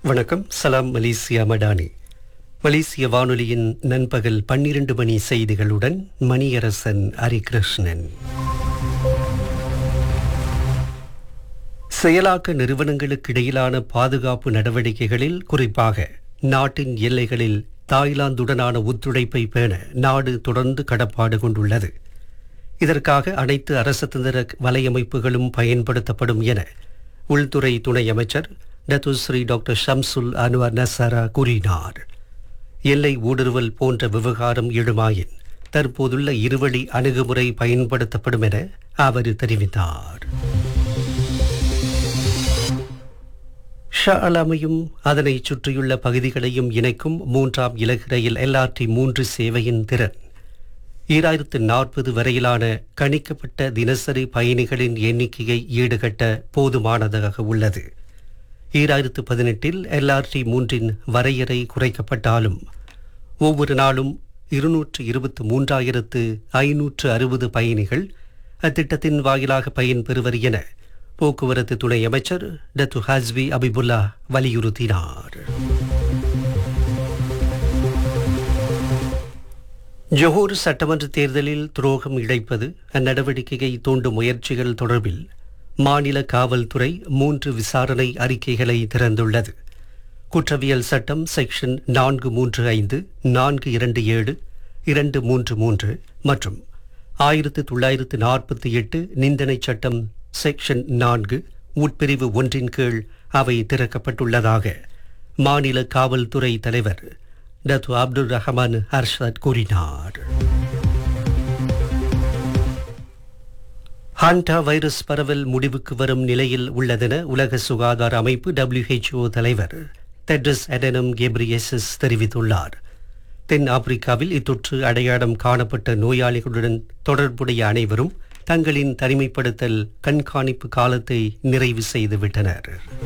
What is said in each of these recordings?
வணக்கம் சலாம் மலேசியா மடானி மலேசிய வானொலியின் நண்பகல் பன்னிரண்டு மணி செய்திகளுடன் மணியரசன் ஹரிகிருஷ்ணன் செயலாக்க நிறுவனங்களுக்கு இடையிலான பாதுகாப்பு நடவடிக்கைகளில் குறிப்பாக நாட்டின் எல்லைகளில் தாய்லாந்துடனான ஒத்துழைப்பை பேண நாடு தொடர்ந்து கடப்பாடு கொண்டுள்ளது இதற்காக அனைத்து அரசதந்திர வலையமைப்புகளும் பயன்படுத்தப்படும் என உள்துறை துணை அமைச்சர் Datuk Seri doctor Shamsul Anwar Nasarah கூறினார் எல்லை ஊடுருவல் போன்ற விவகாரம் எழுமாயின் தற்போதுள்ள இருவழி அணுகுமுறை பயன்படுத்தப்படும் என அவர் தெரிவித்தார் ஷா அலாமையும் அதனைச் சுற்றியுள்ள பகுதிகளையும் இணைக்கும் மூன்றாம் இலகு ரயில் எல்ஆர்டி மூன்று சேவையின் திறன் ஈராயிரத்து நாற்பது வரையிலான கணிக்கப்பட்ட தினசரி பயணிகளின் எண்ணிக்கையை ஈடுகட்ட போதுமானதாக உள்ளது ஈராயிரத்து பதினெட்டில் எல்ஆர்டி மூன்றின் வரையறை குறைக்கப்பட்டாலும் ஒவ்வொரு நாளும் இருநூற்று இருபத்து மூன்றாயிரத்து ஐநூற்று அறுபது பயணிகள் அத்திட்டத்தின் வாயிலாக பயன்பெறுவர் என போக்குவரத்து துணை அமைச்சர் டத்து ஹாஸ்வி அபிபுல்லா வலியுறுத்தினார் ஜொஹூர் சட்டமன்ற தேர்தலில் துரோகம் இழைப்பது அந்நடவடிக்கையை தூண்டும் முயற்சிகள் தொடர்பில் மாநில காவல்துறை மூன்று விசாரணை அறிக்கைகளை திறந்துள்ளது குற்றவியல் சட்டம் செக்ஷன் நான்கு மூன்று ஐந்து நான்கு இரண்டு ஏழு இரண்டு மூன்று மூன்று மற்றும் ஆயிரத்து தொள்ளாயிரத்து நாற்பத்தி எட்டு நிந்தனை சட்டம் செக்ஷன் நான்கு உட்பிரிவு ஒன்றின் கீழ் அவை திறக்கப்பட்டுள்ளதாக மாநில காவல்துறை தலைவர் டத்து அப்துல் ரஹமான் ஹர்ஷத் கூறினார் ஹாண்டா வைரஸ் பரவல் முடிவுக்கு வரும் நிலையில் உள்ளதென உலக சுகாதார அமைப்பு டபிள்யூஹெச்ஓ தலைவர் தெட்ரஸ் அடனம் கேப்ரியசஸ் தெரிவித்துள்ளார் தென் ஆப்பிரிக்காவில் இத்தொற்று அடையாளம் காணப்பட்ட நோயாளிகளுடன் தொடர்புடைய அனைவரும் தங்களின் தனிமைப்படுத்தல் கண்காணிப்பு காலத்தை நிறைவு செய்துவிட்டனர்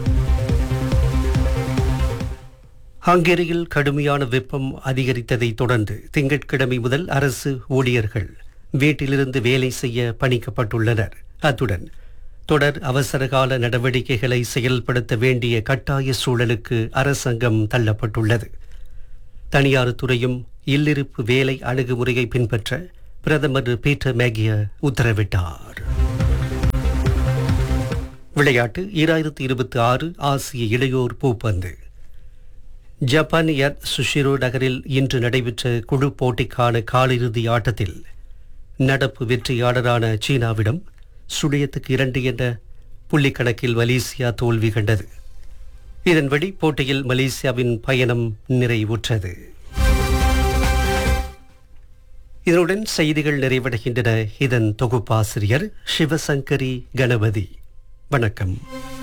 ஹங்கேரியில் கடுமையான வெப்பம் அதிகரித்ததை தொடர்ந்து திங்கட்கிழமை முதல் அரசு ஊழியர்கள் வீட்டிலிருந்து வேலை செய்ய பணிக்கப்பட்டுள்ளனர் அத்துடன் தொடர் அவசரகால நடவடிக்கைகளை செயல்படுத்த வேண்டிய கட்டாய சூழலுக்கு அரசாங்கம் தள்ளப்பட்டுள்ளது தனியார் துறையும் இல்லிருப்பு வேலை அணுகுமுறையை பின்பற்ற பிரதமர் பீட்டர் மேகிய உத்தரவிட்டார் விளையாட்டு ஈராயிரத்தி இருபத்தி ஆறு ஆசிய இளையோர் பூப்பந்து ஜப்பான் எர் சுஷிரோ நகரில் இன்று நடைபெற்ற குழு போட்டிக்கான காலிறுதி ஆட்டத்தில் நடப்பு வெற்றியாளரான சீனாவிடம் சுழியத்துக்கு இரண்டு என்ற புள்ளிக்கணக்கில் மலேசியா தோல்வி கண்டது இதன்படி போட்டியில் மலேசியாவின் பயணம் நிறைவுற்றது இதனுடன் செய்திகள் நிறைவடைகின்றன இதன் தொகுப்பாசிரியர் சிவசங்கரி கணபதி வணக்கம்